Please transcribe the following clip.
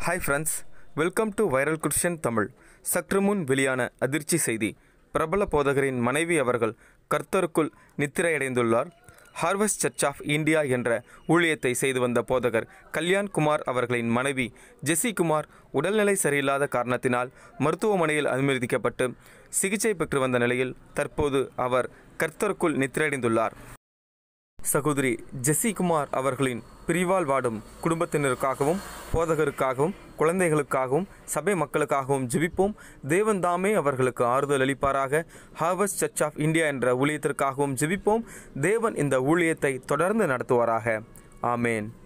hi friends welcome to viral Christian Tamil சற்று முன் வெளியான அதிர்ச்சி செய்தி பிரபல போதகரின் மனைவி அவர்கள் கர்த்தருக்குள் நித்திரையடைந்துள்ளார் ஹார்வெஸ்ட் சர்ச் ஆஃப் இந்தியா என்ற ஊழியத்தை செய்து வந்த போதகர் கல்யாண் குமார் அவர்களின் மனைவி ஜெசி குமார் உடல்நிலை சரியில்லாத காரணத்தினால் மருத்துவமனையில் அனுமதிக்கப்பட்டு சிகிச்சை பெற்று வந்த நிலையில் தற்போது அவர் கர்த்தருக்குள் நித்திரையடைந்துள்ளார் சகோதரி ஜெசி குமார் அவர்களின் பிரிவால் வாடும் குடும்பத்தினருக்காகவும் போதகருக்காகவும் குழந்தைகளுக்காகவும் சபை மக்களுக்காகவும் ஜெபிப்போம் தேவன் தாமே அவர்களுக்கு ஆறுதல் அளிப்பாராக ஹார்வஸ்ட் சர்ச் ஆஃப் இந்தியா என்ற ஊழியத்திற்காகவும் ஜெபிப்போம் தேவன் இந்த ஊழியத்தை தொடர்ந்து நடத்துவாராக ஆமேன்